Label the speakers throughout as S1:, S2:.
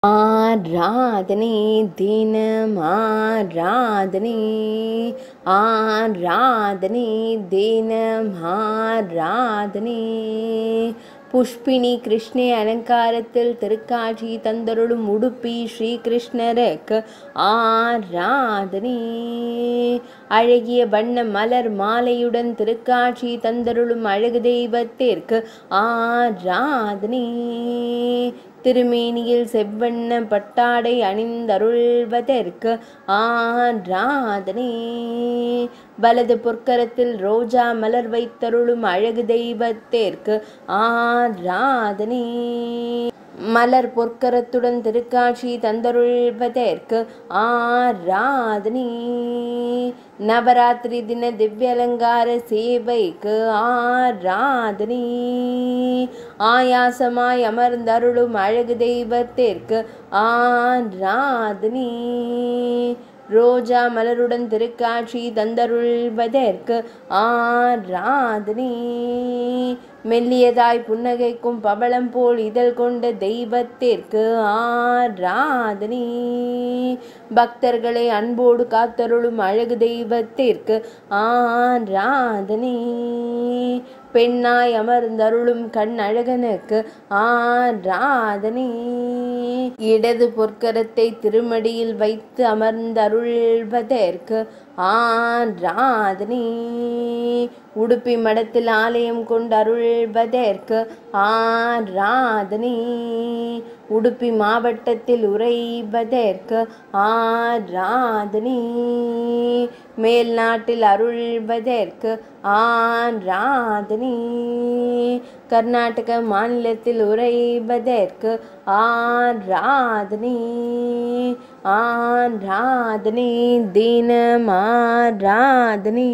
S1: ஆராதனை தினம் ஆராதனை ஆராதனை தினம் ஆராதனை புஷ்பினி கிருஷ்ணே அலங்காரத்தில் திருக்காட்சி தந்தருளும் உடுப்பி ஸ்ரீகிருஷ்ணருக்கு ஆராதனை அழகிய வண்ண மலர் மாலையுடன் திருக்காட்சி தந்தருளும் அழகு தெய்வத்திற்கு ஆராதனை திருமேனியில் செவ்வண்ண பட்டாடை அணிந்தருள்வதற்கு ஆராதனை வலது பொற்கரத்தில் ரோஜா மலர் வைத்தருளும் அழகு தெய்வத்திற்கு ஆராதனை மலர் பொற்கரத்துடன் திருக்காட்சி தந்தருள்வதற்கு ஆராதனை நவராத்திரி தின திவ்ய அலங்கார சேவைக்கு ஆராதனை ஆயாசமாய் அமர்ந்தருளும் அழகு தெய்வத்திற்கு ஆராதனை ரோஜா மலருடன் திருக்காட்சி தந்தருள்வதற்கு ஆராதனை மெல்லியதாய் புன்னகைக்கும் பவளம் போல் இதழ் கொண்ட தெய்வத்திற்கு ஆராதனை பக்தர்களை அன்போடு காத்தருளும் அழகு தெய்வத்திற்கு ஆராதனை பெண்ணாய் அமர்ந்தருளும் கண் அழகனுக்கு ஆராதனை இடது பொற்கரத்தை திருமடியில் வைத்து அமர்ந்தருள்வதற்கு ஆராதனை உடுப்பி மடத்தில் ஆலயம் கொண்டு அருள்வதற்கு ஆராதனை உடுப்பி மாவட்டத்தில் உறைவதற்கு ஆராதனை மேல் நாட்டில் அருள்வதற்கு ஆராதனை கர்நாடக மாநிலத்தில் உறைவதற்கு ஆராதனை ஆராதனை தினம் ஆராதனை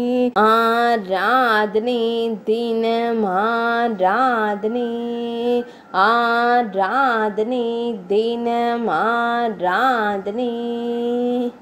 S1: ஆராதனை தினம் ஆராதனை ஆராதனை தினம் ஆராதனை